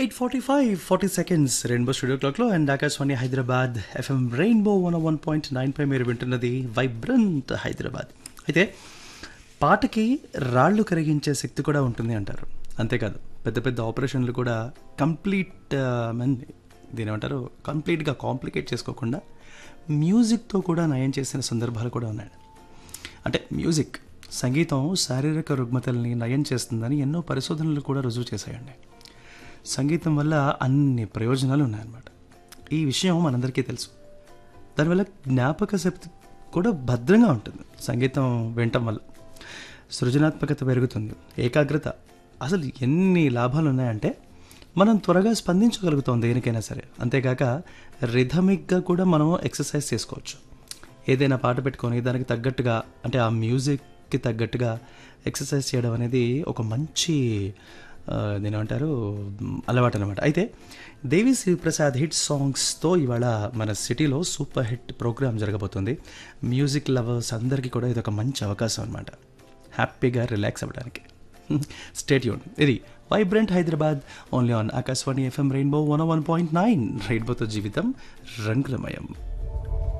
eight forty five forty seconds rainbow studio క్లాక్లో and Akashvani Hyderabad FM rainbow one one point nine పై మీరు వింటున్నది vibrant Hyderabad అయితే పాటకి రాళ్ళు కరిగించే శక్తి కూడా ఉంటుంది అంటారు అంతేకాదు పెద్ద పెద్ద ఆపరేషన్లు కూడా కంప్లీట్ మీన్ దీని ఏమంటారు కంప్లీట్గా కాంప్లికేట్ చేసుకోకుండా మ్యూజిక్తో కూడా నయం చేసిన సందర్భాలు కూడా ఉన్నాయి అంటే మ్యూజిక్ సంగీతం శారీరక రుగ్మతల్ని నయం చేస్తుందని ఎన్నో పరిశోధనలు కూడా రుజువు చేశాయండి సంగీతం వల్ల అన్ని ప్రయోజనాలు ఉన్నాయన్నమాట ఈ విషయం మనందరికీ తెలుసు దానివల్ల జ్ఞాపక శక్తి కూడా భద్రంగా ఉంటుంది సంగీతం వినటం వల్ల సృజనాత్మకత పెరుగుతుంది ఏకాగ్రత అసలు ఎన్ని లాభాలు ఉన్నాయంటే మనం త్వరగా స్పందించగలుగుతాం దేనికైనా సరే అంతేకాక రిథమిక్గా కూడా మనం ఎక్సర్సైజ్ చేసుకోవచ్చు ఏదైనా పాట పెట్టుకొని దానికి తగ్గట్టుగా అంటే ఆ మ్యూజిక్కి తగ్గట్టుగా ఎక్సర్సైజ్ చేయడం అనేది ఒక మంచి ఆ, దీని ఏమంటారు అలవాటు అనమాట అయితే దేవి శ్రీప్రసాద్ హిట్ సాంగ్స్తో ఇవాళ మన సిటీలో సూపర్ హిట్ ప్రోగ్రామ్ జరగబోతుంది మ్యూజిక్ లవర్స్ అందరికీ కూడా ఇది ఒక మంచి అవకాశం అనమాట హ్యాపీగా రిలాక్స్ అవ్వడానికి stay tuned vibrant Hyderabad only on Akashvani FM rainbow one one point nine రెయిన్బోతో జీవితం రంగులమయం